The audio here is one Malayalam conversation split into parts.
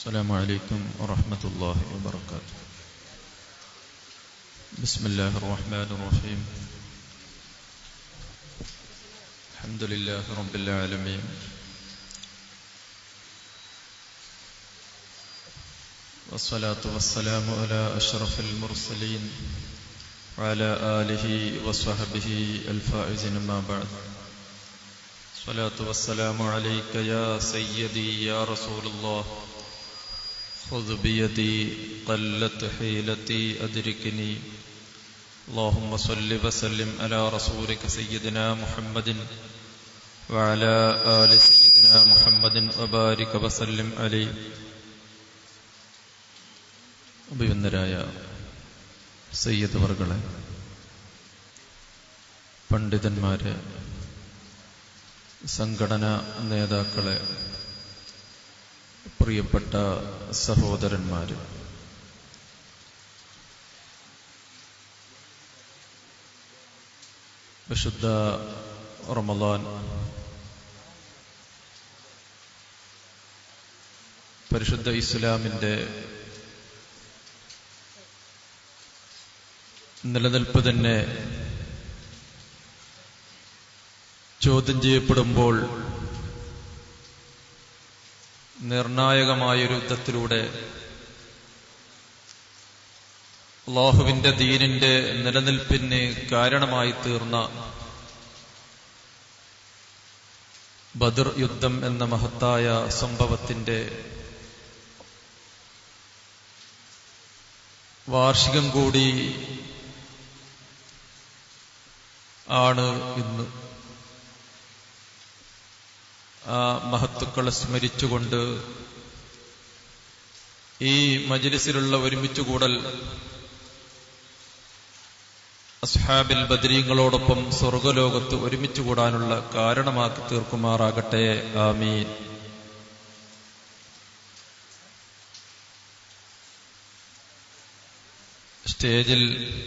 السلام عليكم ورحمة الله وبركاته بسم الله الرحمن الرحيم الحمد لله رب العالمين والصلاة والسلام على أشرف المرسلين وعلى آله وصحبه الفائزين ما بعد الصلاة والسلام عليك يا سيدي يا رسول الله خذ بيدي قلت حيلتي أدركني اللهم صل وسلم على رسولك سيدنا محمد وعلى آل سيدنا محمد وبارك وسلم عليه അഭിവന്ദരായ സയ്യദ് വർകളെ പണ്ഡിതന്മാരെ സംഘടനാ നേതാക്കളെ പ്രിയപ്പെട്ട സഹോദരന്മാര് വിശുദ്ധ റമലാൻ പരിശുദ്ധ ഇസ്ലാമിന്റെ നിലനിൽപ്പ് തന്നെ ചോദ്യം ചെയ്യപ്പെടുമ്പോൾ നിർണായകമായൊരു യുദ്ധത്തിലൂടെ അള്ളാഹുവിന്റെ ദീനിന്റെ നിലനിൽപ്പിന് കാരണമായി തീർന്ന ബദർ യുദ്ധം എന്ന മഹത്തായ സംഭവത്തിന്റെ വാർഷികം കൂടി ആണ് ഇന്ന് ആ മഹത്തുക്കളെ സ്മരിച്ചുകൊണ്ട് ഈ മജിലിസിലുള്ള ഒരുമിച്ച് കൂടൽ അസ്ഹാബിൽ ബദരീങ്ങളോടൊപ്പം സ്വർഗലോകത്ത് ഒരുമിച്ച് കൂടാനുള്ള കാരണമാക്കി തീർക്കുമാറാകട്ടെ ആമീൻ സ്റ്റേജിൽ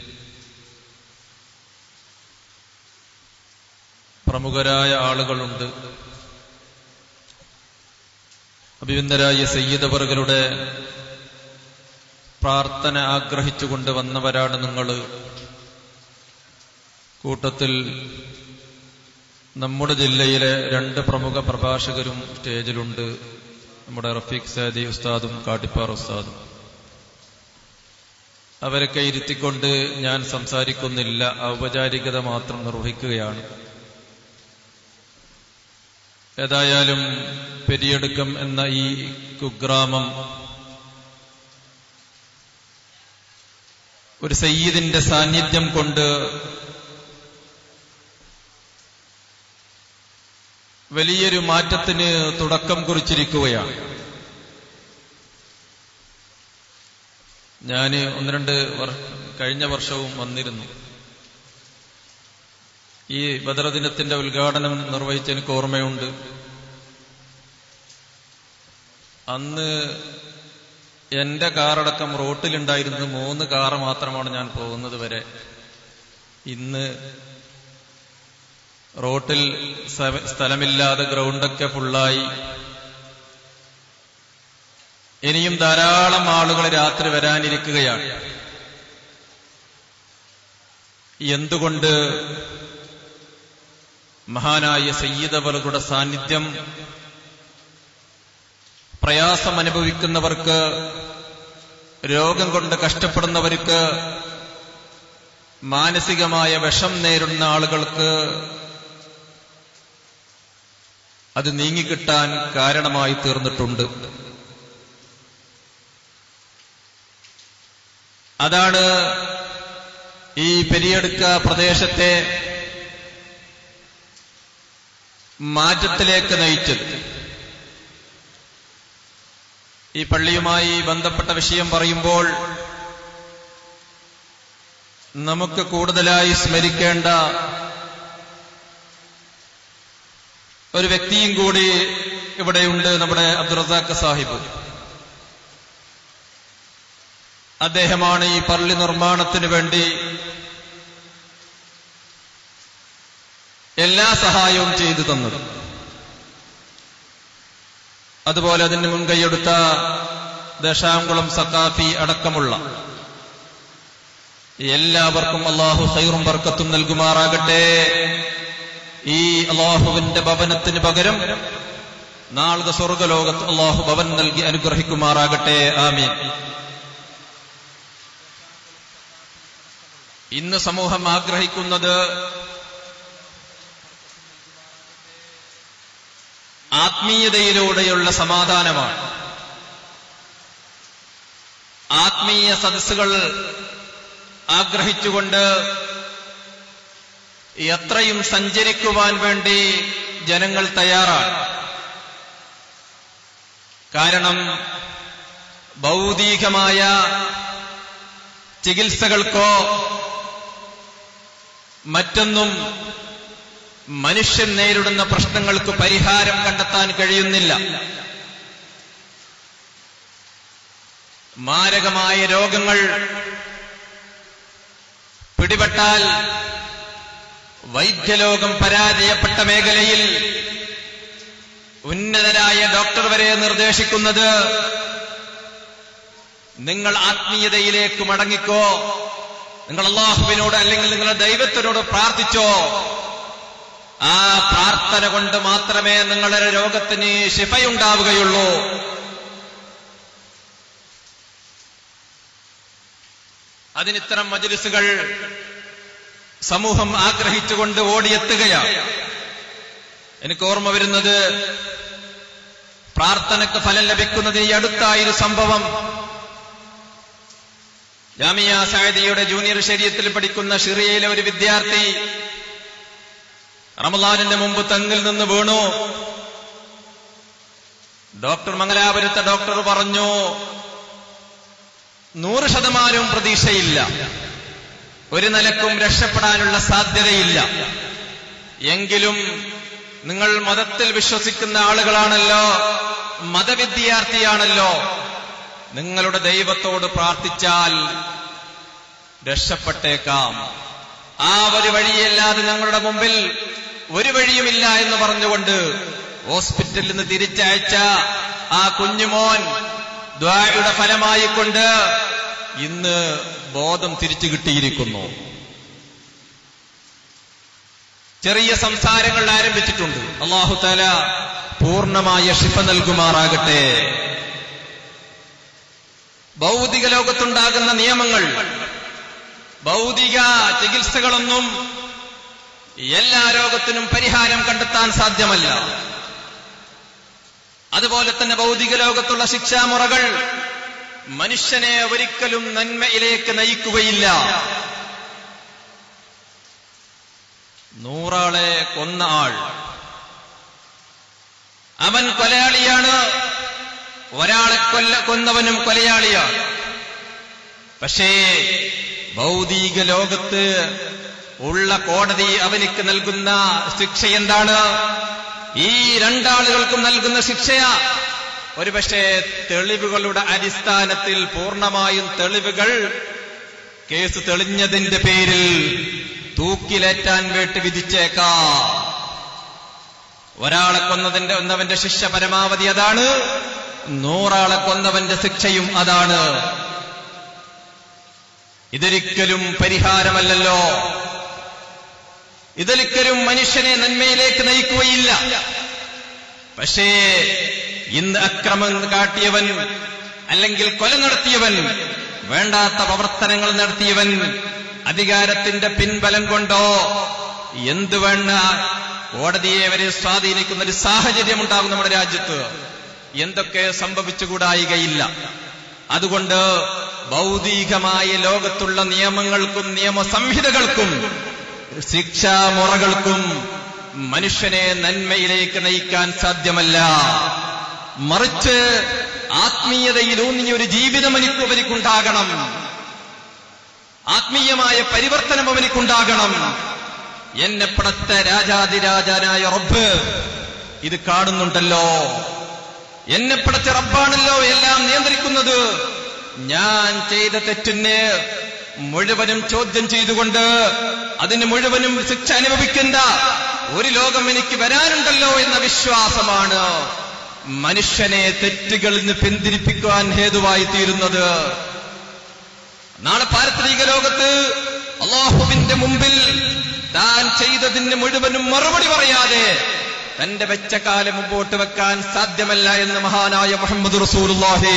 പ്രമുഖരായ ആളുകളുണ്ട് അഭിനന്ദരായ സയ്യിദവറുകളുടെ പ്രാർത്ഥന ആഗ്രഹിച്ചുകൊണ്ട് വന്നവരാണ് നിങ്ങൾ കൂട്ടത്തിൽ നമ്മുടെ ജില്ലയിലെ രണ്ട് പ്രമുഖ പ്രഭാഷകരും സ്റ്റേജിലുണ്ട് നമ്മുടെ റഫീഖ് സാദി ഉസ്താദും കാട്ടിപ്പാർ ഉസ്താദും അവരൊക്കെ ഇരുത്തിക്കൊണ്ട് ഞാൻ സംസാരിക്കുന്നില്ല ഔപചാരികത മാത്രം നിർവഹിക്കുകയാണ് ഏതായാലും പെരിയടുക്കം എന്ന ഈ കുഗ്രാമം ഒരു സയ്യിദിന്റെ സാന്നിധ്യം കൊണ്ട് വലിയൊരു മാറ്റത്തിന് തുടക്കം കുറിച്ചിരിക്കുകയാണ് ഞാൻ ഒന്ന് രണ്ട് കഴിഞ്ഞ വർഷവും വന്നിരുന്നു ഈ ബദറദിനത്തിന്റെ ഉദ്ഘാടനം നിർവഹിച്ച എനിക്ക് ഓർമ്മയുണ്ട് അന്ന് എന്റെ കാറടക്കം റോട്ടിലുണ്ടായിരുന്നത് മൂന്ന് കാറ് മാത്രമാണ് ഞാൻ പോകുന്നത് വരെ ഇന്ന് റോട്ടിൽ സ്ഥലമില്ലാതെ ഗ്രൗണ്ടൊക്കെ ഫുള്ളായി ഇനിയും ധാരാളം ആളുകൾ രാത്രി വരാനിരിക്കുകയാണ് എന്തുകൊണ്ട് മഹാനായ സയ്യിദവലുകളുടെ സാന്നിധ്യം പ്രയാസം അനുഭവിക്കുന്നവർക്ക് രോഗം കൊണ്ട് കഷ്ടപ്പെടുന്നവർക്ക് മാനസികമായ വിഷം നേരിടുന്ന ആളുകൾക്ക് അത് നീങ്ങിക്കിട്ടാൻ കാരണമായി തീർന്നിട്ടുണ്ട് അതാണ് ഈ പെരിയടുക്ക പ്രദേശത്തെ മാറ്റത്തിലേക്ക് നയിച്ചത് ഈ പള്ളിയുമായി ബന്ധപ്പെട്ട വിഷയം പറയുമ്പോൾ നമുക്ക് കൂടുതലായി സ്മരിക്കേണ്ട ഒരു വ്യക്തിയും കൂടി ഇവിടെയുണ്ട് നമ്മുടെ അബ്ദുറസാഖ് സാഹിബ് അദ്ദേഹമാണ് ഈ പള്ളി നിർമ്മാണത്തിന് വേണ്ടി എല്ലാ സഹായവും ചെയ്തു തന്നത് അതുപോലെ അതിന് മുൻകൈയെടുത്ത ദേശാംകുളം സക്കാഫി അടക്കമുള്ള എല്ലാവർക്കും അള്ളാഹു ഹൈറും ബർക്കത്തും നൽകുമാറാകട്ടെ ഈ അള്ളാഹുവിന്റെ ഭവനത്തിന് പകരം നാളെ സ്വർഗലോകത്ത് അള്ളാഹു ഭവൻ നൽകി അനുഗ്രഹിക്കുമാറാകട്ടെ ആമീൻ ഇന്ന് സമൂഹം ആഗ്രഹിക്കുന്നത് ആത്മീയതയിലൂടെയുള്ള സമാധാനമാണ് ആത്മീയ സദസ്സുകൾ ആഗ്രഹിച്ചുകൊണ്ട് എത്രയും സഞ്ചരിക്കുവാൻ വേണ്ടി ജനങ്ങൾ തയ്യാറാണ് കാരണം ഭൗതികമായ ചികിത്സകൾക്കോ മറ്റൊന്നും മനുഷ്യൻ നേരിടുന്ന പ്രശ്നങ്ങൾക്ക് പരിഹാരം കണ്ടെത്താൻ കഴിയുന്നില്ല മാരകമായ രോഗങ്ങൾ പിടിപെട്ടാൽ വൈദ്യലോകം പരാജയപ്പെട്ട മേഖലയിൽ ഉന്നതരായ ഡോക്ടർ വരെ നിർദ്ദേശിക്കുന്നത് നിങ്ങൾ ആത്മീയതയിലേക്ക് മടങ്ങിക്കോ നിങ്ങൾ അള്ളാഹുവിനോട് അല്ലെങ്കിൽ നിങ്ങളുടെ ദൈവത്തിനോട് പ്രാർത്ഥിച്ചോ ആ പ്രാർത്ഥന കൊണ്ട് മാത്രമേ നിങ്ങളുടെ രോഗത്തിന് ശിഫയുണ്ടാവുകയുള്ളൂ അതിനിത്തരം മജലിസുകൾ സമൂഹം ആഗ്രഹിച്ചുകൊണ്ട് ഓടിയെത്തുകയാണ് എനിക്ക് ഓർമ്മ വരുന്നത് പ്രാർത്ഥനയ്ക്ക് ഫലം ലഭിക്കുന്നതിന് ഈ അടുത്തായൊരു സംഭവം ജാമിയ സായദിയുടെ ജൂനിയർ ശരീരത്തിൽ പഠിക്കുന്ന ഷിറിയയിലെ ഒരു വിദ്യാർത്ഥി റമലാനിന്റെ മുമ്പ് തെങ്ങിൽ നിന്ന് വീണു ഡോക്ടർ മംഗലാപുരത്തെ ഡോക്ടർ പറഞ്ഞു നൂറ് ശതമാനവും പ്രതീക്ഷയില്ല ഒരു നിലക്കും രക്ഷപ്പെടാനുള്ള സാധ്യതയില്ല എങ്കിലും നിങ്ങൾ മതത്തിൽ വിശ്വസിക്കുന്ന ആളുകളാണല്ലോ മതവിദ്യാർത്ഥിയാണല്ലോ നിങ്ങളുടെ ദൈവത്തോട് പ്രാർത്ഥിച്ചാൽ രക്ഷപ്പെട്ടേക്കാം ആ ഒരു വഴിയല്ലാതെ ഞങ്ങളുടെ മുമ്പിൽ ഒരു വഴിയുമില്ല എന്ന് പറഞ്ഞുകൊണ്ട് ഹോസ്പിറ്റലിൽ നിന്ന് തിരിച്ചയച്ച ആ കുഞ്ഞുമോൻ ദ്വായുടെ ഫലമായിക്കൊണ്ട് ഇന്ന് ബോധം തിരിച്ചു കിട്ടിയിരിക്കുന്നു ചെറിയ സംസാരങ്ങൾ ആരംഭിച്ചിട്ടുണ്ട് അള്ളാഹു താല പൂർണ്ണമായ ഷിഫ നൽകുമാറാകട്ടെ ഭൗതിക ലോകത്തുണ്ടാകുന്ന നിയമങ്ങൾ ഭൗതിക ചികിത്സകളൊന്നും എല്ലാ രോഗത്തിനും പരിഹാരം കണ്ടെത്താൻ സാധ്യമല്ല അതുപോലെ തന്നെ ഭൗതിക ലോകത്തുള്ള ശിക്ഷാമുറകൾ മനുഷ്യനെ ഒരിക്കലും നന്മയിലേക്ക് നയിക്കുകയില്ല നൂറാളെ കൊന്ന ആൾ അവൻ കൊലയാളിയാണ് ഒരാളെ കൊല്ല കൊന്നവനും കൊലയാളിയാണ് പക്ഷേ ഭൗതിക ലോകത്ത് ഉള്ള കോടതി അവനിക്ക് നൽകുന്ന ശിക്ഷ എന്താണ് ഈ രണ്ടാളുകൾക്കും നൽകുന്ന ശിക്ഷയാ ഒരുപക്ഷെ തെളിവുകളുടെ അടിസ്ഥാനത്തിൽ പൂർണ്ണമായും തെളിവുകൾ കേസ് തെളിഞ്ഞതിന്റെ പേരിൽ തൂക്കിലേറ്റാൻ വേണ്ടി വിധിച്ചേക്കാം ഒരാളെ കൊന്നതിന്റെ ഒന്നവന്റെ ശിക്ഷ പരമാവധി അതാണ് നൂറാളെ കൊന്നവന്റെ ശിക്ഷയും അതാണ് ഇതൊരിക്കലും പരിഹാരമല്ലല്ലോ ഇതൊരിക്കലും മനുഷ്യനെ നന്മയിലേക്ക് നയിക്കുകയില്ല പക്ഷേ ഇന്ന് അക്രമം കാട്ടിയവൻ അല്ലെങ്കിൽ കൊല നടത്തിയവൻ വേണ്ടാത്ത പ്രവർത്തനങ്ങൾ നടത്തിയവൻ അധികാരത്തിന്റെ പിൻബലം കൊണ്ടോ എന്ത് വേണ്ട കോടതിയെ വരെ സ്വാധീനിക്കുന്ന ഒരു സാഹചര്യം ഉണ്ടാകും നമ്മുടെ രാജ്യത്ത് എന്തൊക്കെ സംഭവിച്ചുകൂടായികയില്ല അതുകൊണ്ട് ഭൗതികമായ ലോകത്തുള്ള നിയമങ്ങൾക്കും നിയമസംഹിതകൾക്കും ശിക്ഷാമുറകൾക്കും മനുഷ്യനെ നന്മയിലേക്ക് നയിക്കാൻ സാധ്യമല്ല മറിച്ച് ആത്മീയതയിലൂന്നിയ ഒരു ജീവിതം എനിക്ക് അവനിക്കുണ്ടാകണം ആത്മീയമായ പരിവർത്തനം അവനിക്കുണ്ടാകണം എന്നെ പടത്ത രാജാതിരാജാനായ റബ്ബ് ഇത് കാണുന്നുണ്ടല്ലോ എന്നെ പടച്ച റബ്ബാണല്ലോ എല്ലാം നിയന്ത്രിക്കുന്നത് ഞാൻ ചെയ്ത തെറ്റിന് മുഴുവനും ചോദ്യം ചെയ്തുകൊണ്ട് അതിന് മുഴുവനും ശിക്ഷ അനുഭവിക്കേണ്ട ഒരു ലോകം എനിക്ക് വരാനുണ്ടല്ലോ എന്ന വിശ്വാസമാണ് മനുഷ്യനെ തെറ്റുകളിൽ നിന്ന് പിന്തിരിപ്പിക്കുവാൻ ഹേതുവായി തീരുന്നത് നാളെ പാരത്രിക ലോകത്ത് അള്ളാഹുവിന്റെ മുമ്പിൽ താൻ ചെയ്തതിന് മുഴുവനും മറുപടി പറയാതെ തന്റെ വെച്ച കാലം മുമ്പോട്ട് വെക്കാൻ സാധ്യമല്ല എന്ന് മഹാനായ മുഹമ്മദ് റസൂലുള്ളാഹി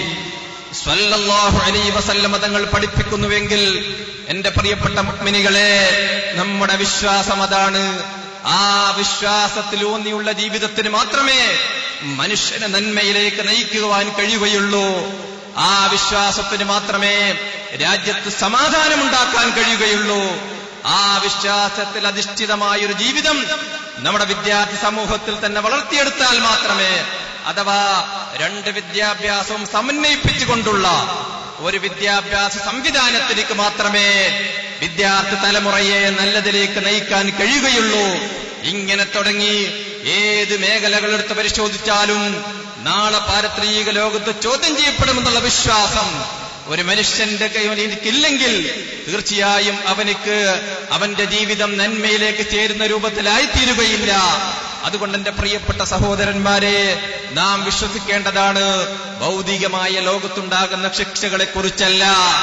സ്വല്ലല്ലാഹു അലൈഹി വസല്ലമ തങ്ങൾ പഠിപ്പിക്കുന്നുവെങ്കിൽ എന്റെ പ്രിയപ്പെട്ട മുഅ്മിനികളെ നമ്മുടെ വിശ്വാസം അതാണ് ആ വിശ്വാസത്തിൽ ഊന്നിയുള്ള ജീവിതത്തിന് മാത്രമേ മനുഷ്യനെ നന്മയിലേക്ക് നയിക്കുവാൻ കഴിയുകയുള്ളൂ ആ വിശ്വാസത്തിന് മാത്രമേ രാജ്യത്ത് സമാധാനമുണ്ടാക്കാൻ കഴിയുകയുള്ളൂ ആ വിശ്വാസത്തിൽ അധിഷ്ഠിതമായ ഒരു ജീവിതം നമ്മുടെ വിദ്യാർത്ഥി സമൂഹത്തിൽ തന്നെ വളർത്തിയെടുത്താൽ മാത്രമേ അഥവാ രണ്ട് വിദ്യാഭ്യാസവും സമന്വയിപ്പിച്ചുകൊണ്ടുള്ള ഒരു വിദ്യാഭ്യാസ സംവിധാനത്തിലേക്ക് മാത്രമേ വിദ്യാർത്ഥി തലമുറയെ നല്ലതിലേക്ക് നയിക്കാൻ കഴിയുകയുള്ളൂ ഇങ്ങനെ തുടങ്ങി ഏത് മേഖലകൾ എടുത്ത് പരിശോധിച്ചാലും നാളെ പാരത്രീക ലോകത്ത് ചോദ്യം ചെയ്യപ്പെടുമെന്നുള്ള വിശ്വാസം ഒരു മനുഷ്യന്റെ കൈവൻ എനിക്കില്ലെങ്കിൽ തീർച്ചയായും അവനിക്ക് അവന്റെ ജീവിതം നന്മയിലേക്ക് ചേരുന്ന രൂപത്തിലായിത്തീരുകയില്ല അതുകൊണ്ട് എന്റെ പ്രിയപ്പെട്ട സഹോദരന്മാരെ നാം വിശ്വസിക്കേണ്ടതാണ് ഭൗതികമായ ലോകത്തുണ്ടാകുന്ന ശിക്ഷകളെ കുറിച്ചല്ല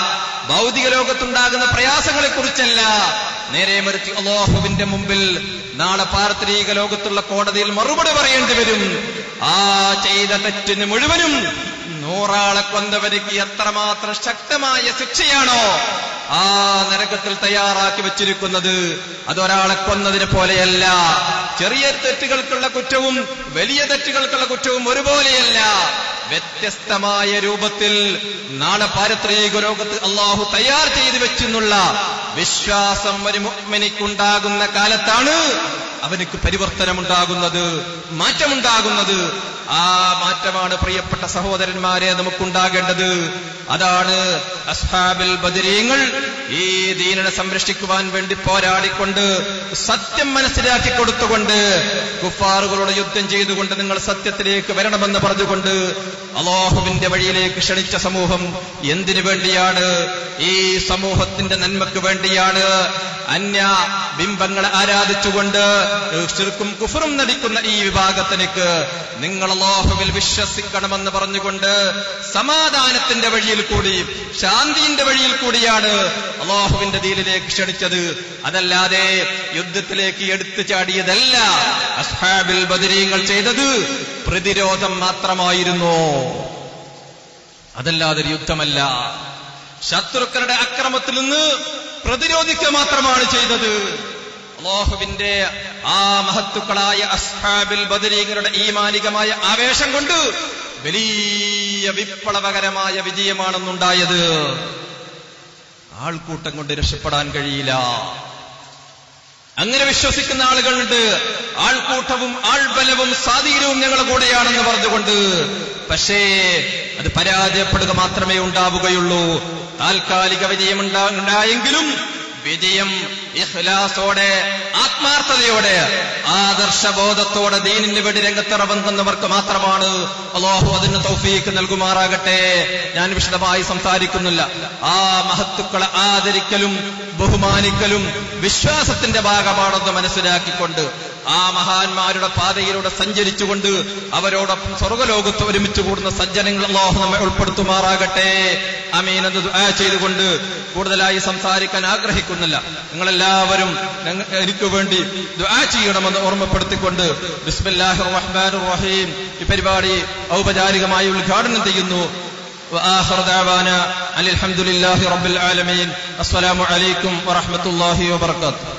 ഭൗതിക ലോകത്തുണ്ടാകുന്ന പ്രയാസങ്ങളെ കുറിച്ചല്ല നേരെ മറിച്ച് അള്ളാഹുവിന്റെ മുമ്പിൽ നാളെ പാർത്തരീക ലോകത്തുള്ള കോടതിയിൽ മറുപടി പറയേണ്ടി വരും ആ ചെയ്ത തെറ്റിന് മുഴുവനും നൂറാളെ കൊന്നവർക്ക് എത്രമാത്രം ശക്തമായ ശിക്ഷയാണോ ആ നരകത്തിൽ തയ്യാറാക്കി വെച്ചിരിക്കുന്നത് അതൊരാളെ കൊന്നതിനെ പോലെയല്ല ചെറിയ തെറ്റുകൾക്കുള്ള കുറ്റവും വലിയ തെറ്റുകൾക്കുള്ള കുറ്റവും ഒരുപോലെയല്ല വ്യത്യസ്തമായ രൂപത്തിൽ നാളെ പാരത്രീക ലോകത്ത് അള്ളാഹു തയ്യാർ ചെയ്തു വെച്ചെന്നുള്ള വിശ്വാസം ഒരു മുഅ്മിനിക്കുണ്ടാകുന്ന കാലത്താണ് അവനക്ക് പരിവർത്തനമുണ്ടാകുന്നത് മാറ്റമുണ്ടാകുന്നത് ആ മാറ്റമാണ് പ്രിയപ്പെട്ട സഹോദരന്മാരെ നമുക്കുണ്ടാകേണ്ടത് അതാണ് അസ്ഹാബിൽ ബദരീങ്ങൾ ഈ ദീനനെ സംരക്ഷിക്കുവാൻ വേണ്ടി പോരാടിക്കൊണ്ട് സത്യം മനസ്സിലാക്കി കൊടുത്തുകൊണ്ട് കുഫാറുകളോട് യുദ്ധം ചെയ്തുകൊണ്ട് നിങ്ങൾ സത്യത്തിലേക്ക് വരണമെന്ന് പറഞ്ഞുകൊണ്ട് അള്ളാഹുവിന്റെ വഴിയിലേക്ക് ക്ഷണിച്ച സമൂഹം എന്തിനു വേണ്ടിയാണ് ഈ സമൂഹത്തിന്റെ നന്മക്ക് വേണ്ടിയാണ് അന്യ ബിംബങ്ങളെ ആരാധിച്ചുകൊണ്ട് ശിർക്കും കുഫറും നടിക്കുന്ന ഈ വിഭാഗത്തിനേക്ക് നിങ്ങൾ അള്ളാഹുവിൽ വിശ്വസിക്കണമെന്ന് പറഞ്ഞുകൊണ്ട് സമാധാനത്തിന്റെ വഴിയിൽ കൂടി ശാന്തിന്റെ വഴിയിൽ കൂടിയാണ് അള്ളാഹുവിന്റെ ദീനിലേക്ക് ക്ഷണിച്ചത് അതല്ലാതെ യുദ്ധത്തിലേക്ക് എടുത്തു ചാടിയതല്ല അസ്ഹാബിൽ ബദരീങ്ങൾ ചെയ്തത് പ്രതിരോധം മാത്രമായിരുന്നു അതല്ലാതെ ഒരു യുദ്ധമല്ല ശത്രുക്കളുടെ അക്രമത്തിൽ നിന്ന് പ്രതിരോധിക്കുക മാത്രമാണ് ചെയ്തത് അള്ളാഹുവിന്റെ ആ മഹത്തുക്കളായ അസ്ഹാബിൽ ബദരീങ്ങളുടെ ഈമാനികമായ ആവേശം കൊണ്ട് വലിയ വിപ്ലവകരമായ വിജയമാണെന്നുണ്ടായത് ആൾക്കൂട്ടം കൊണ്ട് രക്ഷപ്പെടാൻ കഴിയില്ല അങ്ങനെ വിശ്വസിക്കുന്ന ആളുകളുണ്ട് ആൾക്കൂട്ടവും ആൾബലവും സ്വാധീനവും ഞങ്ങളുടെ കൂടെയാണെന്ന് പറഞ്ഞുകൊണ്ട് പക്ഷേ അത് പരാജയപ്പെടുക മാത്രമേ ഉണ്ടാവുകയുള്ളൂ താൽക്കാലിക വിജയം ഉണ്ടായെങ്കിലും വിജയം ഇഖ്ലാസോടെ ആത്മാർത്ഥതയോടെ ആദർശബോധത്തോടെ ദീനിന് വേണ്ടി രംഗത്തിറങ്ങുന്നവർക്ക് മാത്രമാണ് അള്ളാഹു അതിന് തൗഫീക്ക് നൽകുമാറാകട്ടെ ഞാൻ വിശദമായി സംസാരിക്കുന്നില്ല ആ മഹത്തുക്കളെ ആദരിക്കലും ബഹുമാനിക്കലും വിശ്വാസത്തിന്റെ ഭാഗമാണെന്ന് മനസ്സിലാക്കിക്കൊണ്ട് ആ മഹാന്മാരുടെ പാതയിലൂടെ സഞ്ചരിച്ചുകൊണ്ട് അവരോടൊപ്പം സ്വർഗലോകത്ത് ഒരുമിച്ച് കൂടുന്ന സജ്ജനങ്ങൾ അള്ളാഹു നമ്മെ ഉൾപ്പെടുത്തുമാറാകട്ടെ അമീൻ എന്ന് ദുആ ചെയ്തുകൊണ്ട് കൂടുതലായി സംസാരിക്കാൻ ആഗ്രഹിക്കുന്നില്ല നിങ്ങളെല്ലാവരും ഞങ്ങ- എനിക്ക് വേണ്ടി ദുആ ചെയ്യണമെന്ന് ഓർമ്മപ്പെടുത്തിക്കൊണ്ട് ബിസ്മില്ലാഹിർ റഹ്മാനിർ റഹീം ഈ പരിപാടി ഔപചാരികമായി ഉദ്ഘാടനം ചെയ്യുന്നു وآخر دعوانا أن الحمد لله رب العالمين السلام عليكم ورحمة الله وبركاته